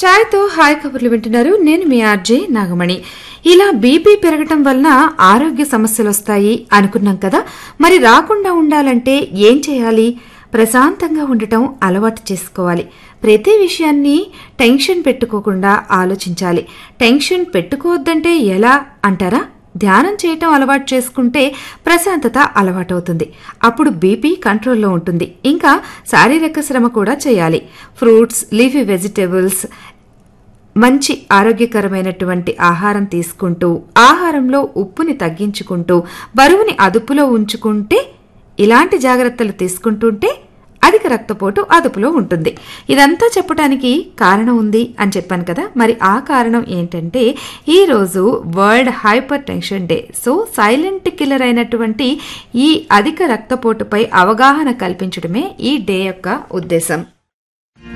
ఛాయ్తో hi కబుర్లు వింటున్నారు నేను మీ ఆర్జే నాగమణి ఇలా బీపీ పెరగటం వలన ఆరోగ్య సమస్యలు వస్తాయి అనుకున్నాం కదా మరి రాకుండా ఉండాలంటే ఏం చేయాలి ప్రశాంతంగా ఉండటం అలవాటు చేసుకోవాలి ప్రతి విషయాన్ని టెన్షన్ పెట్టుకోకుండా ఆలోచించాలి టెన్షన్ పెట్టుకోవద్దంటే ఎలా అంటారా ధ్యానం చేయటం అలవాటు చేసుకుంటే ప్రశాంతత అలవాటవుతుంది అప్పుడు బీపీ కంట్రోల్లో ఉంటుంది ఇంకా శారీరక శ్రమ కూడా చేయాలి ఫ్రూట్స్ లీఫీ వెజిటేబుల్స్ మంచి ఆరోగ్యకరమైనటువంటి ఆహారం తీసుకుంటూ ఆహారంలో ఉప్పుని తగ్గించుకుంటూ బరువుని అదుపులో ఉంచుకుంటే ఇలాంటి జాగ్రత్తలు తీసుకుంటుంటే అధిక రక్తపోటు అదుపులో ఉంటుంది ఇదంతా చెప్పడానికి కారణం ఉంది అని చెప్పాను కదా మరి ఆ కారణం ఏంటంటే ఈ రోజు world hypertension day so silent killer అయినటువంటి ఈ అధిక రక్తపోటుపై అవగాహన కల్పించడమే ఈ డే యొక్క ఉద్దేశం